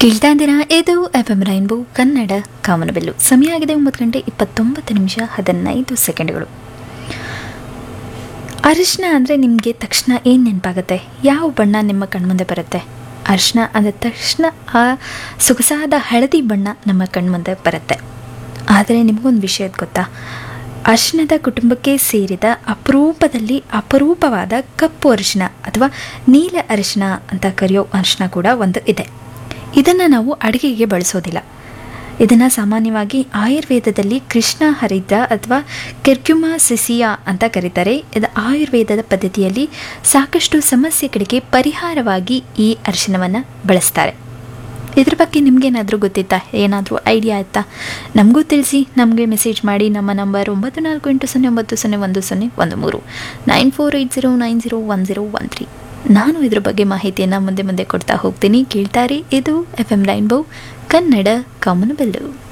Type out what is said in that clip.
ಕೇಳ್ತಾ ಇದ್ದೀರಾ ಇದು ಎಫ್ ಎಂ ರೈನ್ಬೋ ಕನ್ನಡ ಕಾಮನಬಿಲ್ಲು ಸಮಯ ಆಗಿದೆ ಒಂಬತ್ತು ಗಂಟೆ ಇಪ್ಪತ್ತೊಂಬತ್ತು ನಿಮಿಷ ಹದಿನೈದು ಸೆಕೆಂಡ್ಗಳು ಅರಿಶಿನ ಅಂದರೆ ನಿಮಗೆ ತಕ್ಷಣ ಏನು ನೆನಪಾಗುತ್ತೆ ಯಾವ ಬಣ್ಣ ನಿಮ್ಮ ಕಣ್ಮುಂದೆ ಬರುತ್ತೆ ಅರಿಶಿನ ಅಂದ ತಕ್ಷಣ ಆ ಸೊಗಸಾದ ಹಳದಿ ಬಣ್ಣ ನಮ್ಮ ಕಣ್ಮುಂದೆ ಬರುತ್ತೆ ಆದರೆ ನಿಮಗೊಂದು ವಿಷಯದ ಗೊತ್ತಾ ಅರಿಶಿಣದ ಕುಟುಂಬಕ್ಕೆ ಸೇರಿದ ಅಪರೂಪದಲ್ಲಿ ಅಪರೂಪವಾದ ಕಪ್ಪು ಅರಿಶಿನ ಅಥವಾ ನೀಲ ಅರಿಶಿನ ಅಂತ ಕರೆಯೋ ಅರಿಶಿನ ಕೂಡ ಒಂದು ಇದೆ ಇದನ್ನು ನಾವು ಅಡುಗೆಗೆ ಬಳಸೋದಿಲ್ಲ ಇದನ್ನು ಸಾಮಾನ್ಯವಾಗಿ ಆಯುರ್ವೇದದಲ್ಲಿ ಕೃಷ್ಣ ಹರಿದ್ರ ಅಥವಾ ಕೆರ್ಕ್ಯುಮಾ ಸಿಸಿಯಾ ಅಂತ ಕರೀತಾರೆ ಇದು ಆಯುರ್ವೇದದ ಪದ್ಧತಿಯಲ್ಲಿ ಸಾಕಷ್ಟು ಸಮಸ್ಯೆಗಳಿಗೆ ಪರಿಹಾರವಾಗಿ ಈ ಅರಿಶಿನವನ್ನು ಬಳಸ್ತಾರೆ ಇದ್ರ ಬಗ್ಗೆ ನಿಮಗೇನಾದರೂ ಗೊತ್ತಿತ್ತಾ ಏನಾದರೂ ಐಡಿಯಾ ಆಯ್ತಾ ನಮಗೂ ತಿಳಿಸಿ ನಮಗೆ ಮೆಸೇಜ್ ಮಾಡಿ ನಮ್ಮ ನಂಬರ್ ಒಂಬತ್ತು ನಾಲ್ಕು ಎಂಟು ಸೊನ್ನೆ ಒಂಬತ್ತು ಸೊನ್ನೆ ಒಂದು ಸೊನ್ನೆ ಒಂದು ಮೂರು nine four eight zero nine zero one zero one three ನಾನು ಇದ್ರ ಬಗ್ಗೆ ಮಾಹಿತಿಯನ್ನು ಮುಂದೆ ಮುಂದೆ ಕೊಡ್ತಾ ಹೋಗ್ತೀನಿ ಕೇಳ್ತಾರೆ ಇದು ಎಫ್ ಎಂ ರೈನ್ಬೋ ಕನ್ನಡ ಕಾಮನಬೆಲ್ಲು